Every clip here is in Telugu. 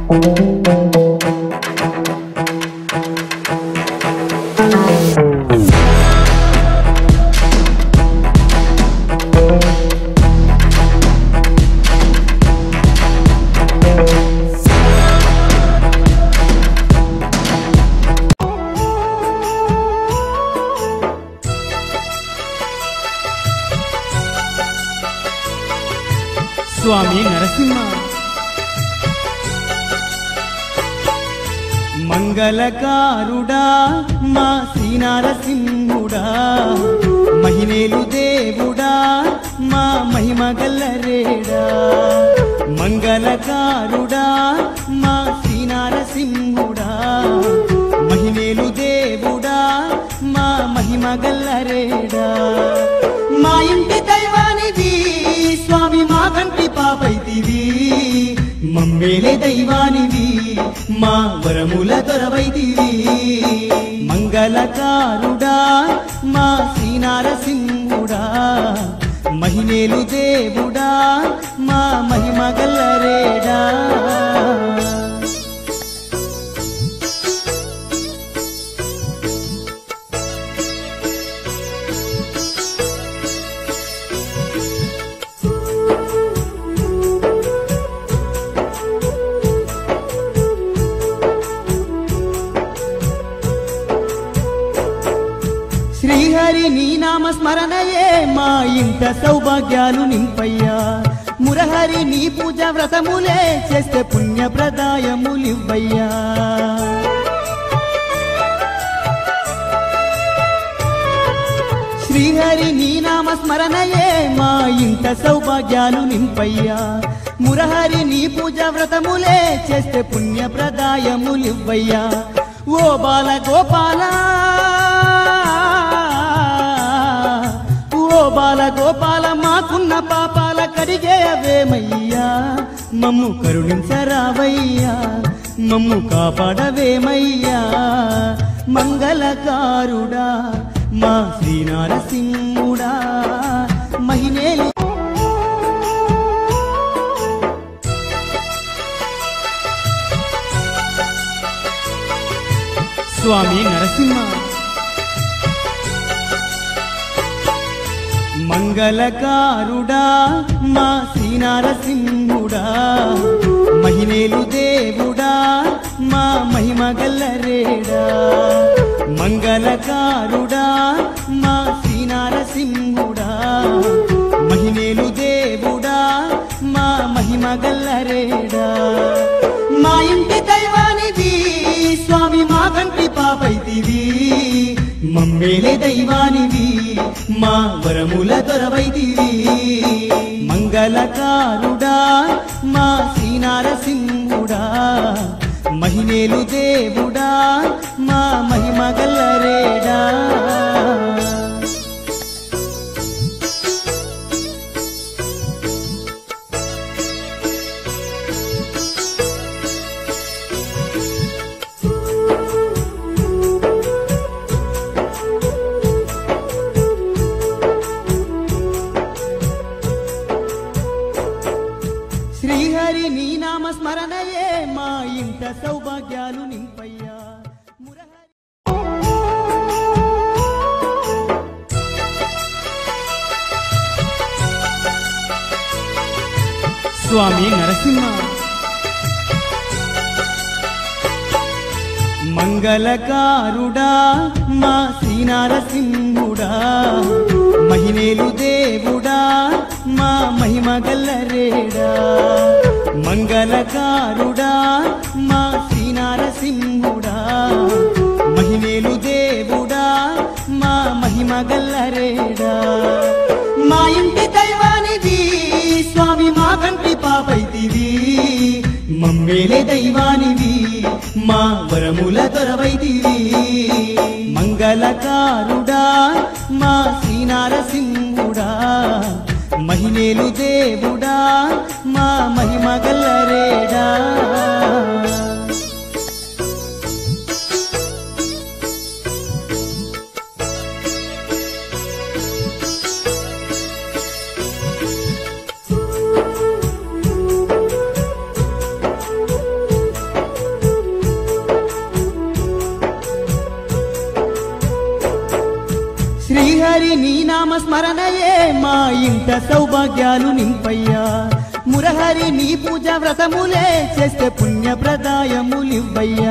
స్వామి నరసింహ మంగళకారుడా మా శ్రీ నరసింహుడా మహిమేలు దేవుడా మా మహిమ గల్లరేడా మంగళకారుడా మా శ్రీ నరసింహుడా మహిమేలు దేవుడా మా మహిమ గల్లరేడా మా ఇంటి దైవానిది స్వామి మా కంటి పాపైతివి మమ్మేలే దైవానివి మా వరముల దొరవైతివి మంగళకారుడా మా శ్రీ నరసింహుడా మహిమేలు దేవుడా మా మహిమ గల్లరేడా శ్రీహరి నీ నామ స్మరణయే మా ఇంట సౌభాగ్యాలు నింపయ్యా మురహరి నీ పూజ వ్రతములే చేస్తే పుణ్య ప్రదాయములివ్వయ్యా శ్రీహరి నీ నామ స్మరణయే మా ఇంట సౌభాగ్యాలు నింపయ్యా మురహరి నీ పూజ వ్రతములే చేస్తే పుణ్య ప్రదాయములివ్వయ్యా ఓ బాల గోపాల ఓ బాల గోపాల మాకున్న పాపాల కడిగేయవేమయ్యా మమ్ము కరుణించరావయ్యా మమ్ము కాపాడవేమయ్యా మంగళకారుడా మా శ్రీ నరసింహుడా మహినేలు స్వామి నరసింహ మంగళకారుడా మా శ్రీ నరసింహుడా మహిమేలు దేవుడా మా మహిమ గల్లరేడా మంగళకారుడా మా శ్రీ నరసింహుడా మహిమేలు దేవుడా మా మహిమ గల్లరేడా మా ఇంటి దైవానిది స్వామి మా కంటి పాపైతివి మమ్మేలే దైవానివి మా వరముల దొరవైతివి మంగళకారుడా మా శ్రీ నరసింహుడా మహిమేలు దేవుడా మా మహిమ గల్లరేడా శ్రీహరి నీ నామ స్మరణయే మా ఇంట సౌభాగ్యాలు నింపయ్యా మురహరి స్వామి నరసింహ మంగళకారుడా మా శ్రీ నరసింహుడా మహిమేలు దేవుడా మా మహిమ గల్లరేడా మంగళకారుడా మా శ్రీ నరసింహుడా మహిమేలు దేవుడా మా మహిమ గల్లరేడా మా ఇంటి దైవానిది స్వామి మా కంటి పాపైతివి మమ్మేలే దైవానివి మా వరముల దొరవైతివి మంగళకారుడా మా శ్రీ నరసింహుడా మహిమేలు దేవుడా మా మహిమ గల్లరేడా స్మరణయే మా ఇంట సౌభాగ్యాలు నింపయ్యా మురహరి నీ పూజ వ్రతములే చేస్తే పుణ్య ప్రదాయములివ్వయ్యా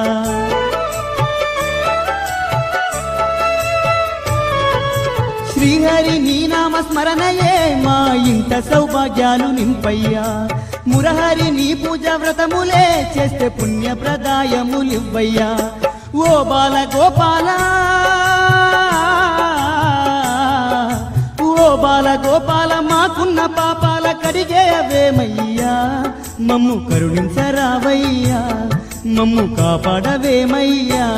శ్రీహరి నీ నామ స్మరణయే మా ఇంట సౌభాగ్యాలు నింపయ్యా మురహరి నీ పూజ వ్రతములే చేస్తే పుణ్య ప్రదాయములివ్వయ్యా ఓ బాల గోపాల ఓ బాల గోపాల మాకున్న పాపాల కడిగేయవేమయ్యా మమ్ము కరుణించరావయ్యా మమ్ము కాపాడవేమయ్యా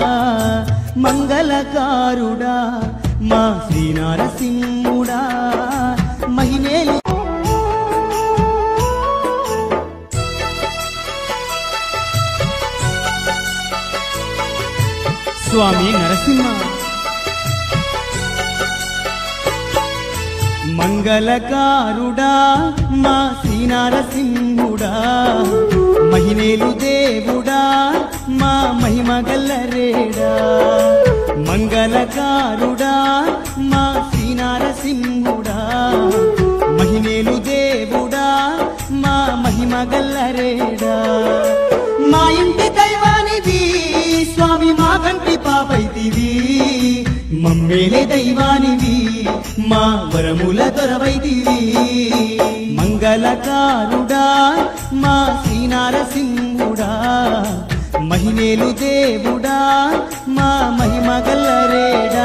మంగళకారుడా మా శ్రీనారసింహుడా మహిమేలు స్వామి నరసింహ మంగళకారుడా మా శ్రీనారసింహుడా మహిమేలు దేవుడా మా మహిమ గల్లరేడా మంగళకారుడా మా శ్రీనారసింహుడా మహిమేలు దేవుడా మా మహిమ గల్లరేడా మా ఇంటి దైవానిది స్వామి మా కంటి పాపైతివి మమ్మేలే దైవానివి మా వరముల దొరవైతివి మంగళకారుడా మా శ్రీనారసింహుడా మహిమేలు దేవుడా మా మహిమ గల్లరేడా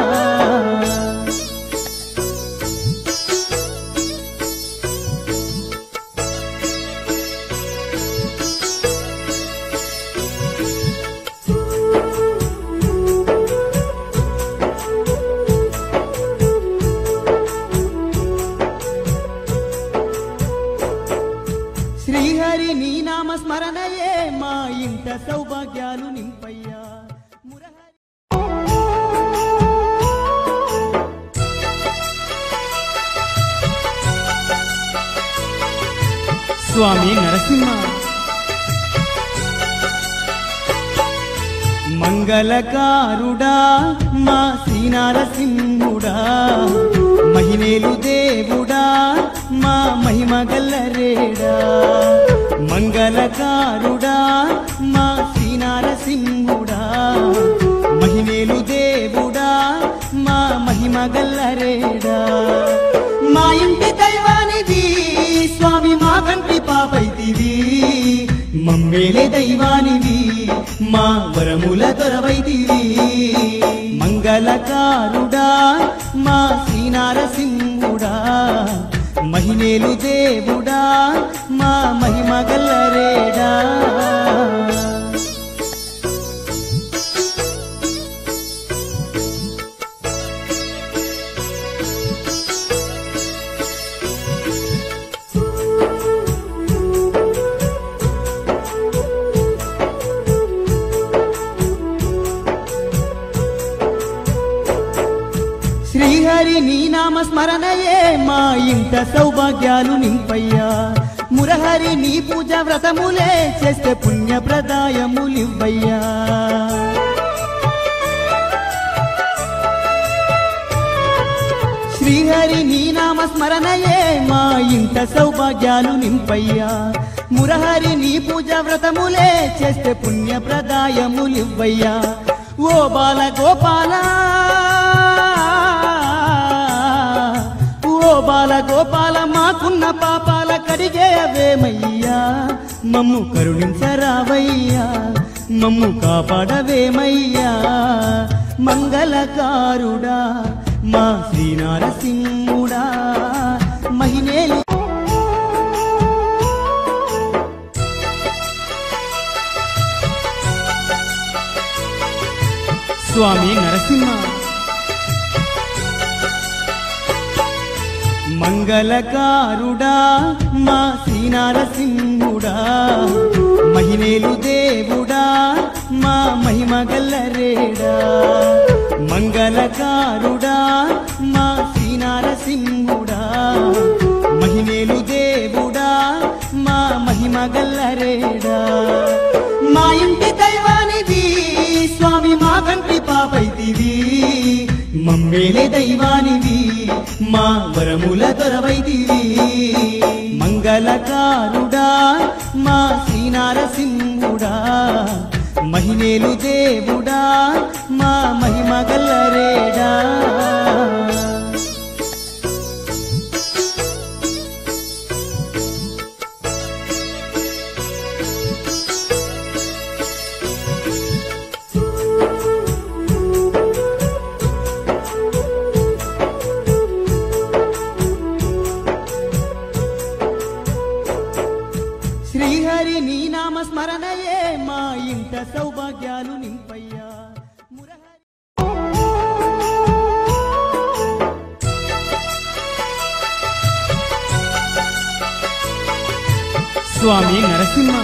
శ్రీహరి నీ నామ స్మరణయే మా ఇంట సౌభాగ్యాలు నింపయ్యా మురహరి స్వామి నరసింహ మంగళకారుడా మా శ్రీనారసింహుడా మహిమేలు దేవుడా మా మహిమ గల్లరేడా మంగళకారుడా మా శ్రీనారసింహుడా మహిమేలు దేవుడా మా మహిమ గల్లరేడా మా ఇంటి దైవానిది స్వామి మా కంటి పాపైతివి మమ్మేలే దైవానివి మా వరముల దొరవైతివి మంగళకారుడా మా శ్రీనారసింహుడా మహిమేలు దేవుడా మా మహిమ గల్లరేడా శ్రీహరి నీ నామ స్మరణయే మా ఇంట సౌభాగ్యాలు నింపయ్యా మురహరి నీ పూజ వ్రతములే చేస్తే పుణ్య ప్రదాయములివ్వయ్యా శ్రీహరి నీ నామ స్మరణయే మా ఇంట సౌభాగ్యాలు నింపయ్యా మురహరి నీ పూజ వ్రతములే చేస్తే పుణ్య ప్రదాయములివ్వయ్యా ఓ బాల గోపాల ఓ బాల గోపాల మాకున్న పాపాల కడిగేయవేమయ్యా మమ్ము కరుణించరావయ్యా మమ్ము కాపాడవేమయ్యా మంగళకారుడా మా శ్రీనారసింహుడా మహిమేలు స్వామి నరసింహ మంగళకారుడా మా శ్రీనారసింహుడా మహిమేలు దేవుడా మా మహిమ గల్లరేడా మంగళకారుడా మా శ్రీనారసింహుడా మహిమేలు దేవుడా మా మహిమ గల్లరేడా మా ఇంటి దైవానిది స్వామి మా కంటి పాపైతివి మమ్మే మమ్మేలే దైవానివి మా వరముల దొరవైదివి మంగళకారుడా మా శ్రీనారసింహుడా మహిమేలు దేవుడా మా మహిమ గల్లరేడా శ్రీహరి నీ నామ స్మరణయే మా ఇంట సౌభాగ్యాలు నింపయ్యా మురహరి స్వామి నరసింహ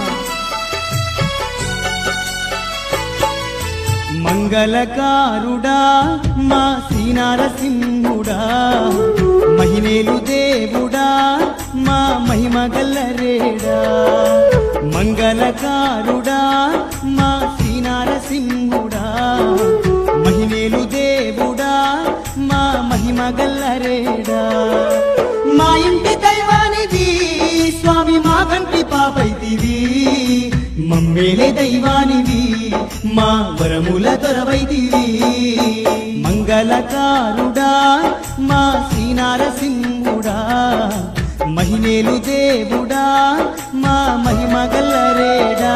మంగళకారుడా మా శ్రీనారసింహుడా మహిమేలు దేవుడా మా మహిమ గల్లరేడా మంగళకారుడా మా శ్రీనారసింహుడా మహిమేలు దేవుడా మా మహిమ గల్లరేడా మా ఇంటి దైవానిది స్వామి మా కంటి పాపైతివి మమ్మేలే దైవానివి మా వరముల దొరవైతివి మంగళకారుడా మా శ్రీనారసింహుడా మహిమేలు దేవుడా మా మహిమ గల్లరేడా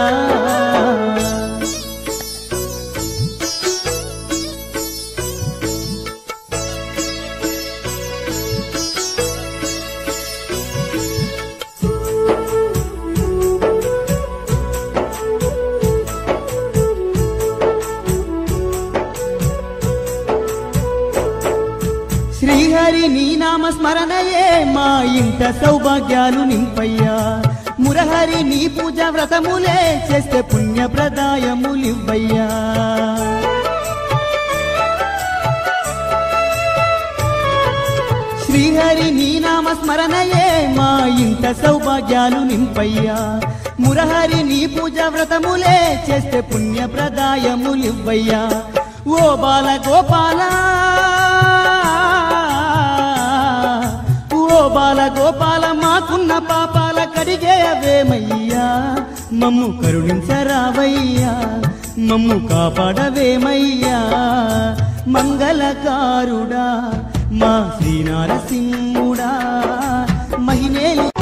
శ్రీహరి నీ నామ స్మరణయే మా ఇంట సౌభాగ్యాలు నింపయ్యా మురహరి నీ పూజ వ్రతములే చేస్తే పుణ్య ప్రదాయములివ్వయ్యా శ్రీహరి నీ నామ స్మరణయే మా ఇంట సౌభాగ్యాలు నింపయ్యా మురహరి నీ పూజ వ్రతములే చేస్తే పుణ్య ప్రదాయములివ్వయ్యా ఓ బాల గోపాల ఓ బాల గోపాల మాకున్న పాపాల కడిగేయవేమయ్యా మమ్ము కరుణించరావయ్యా మమ్ము కాపాడవేమయ్యా మంగళకారుడా మా శ్రీనారసింహుడా మహిమేలు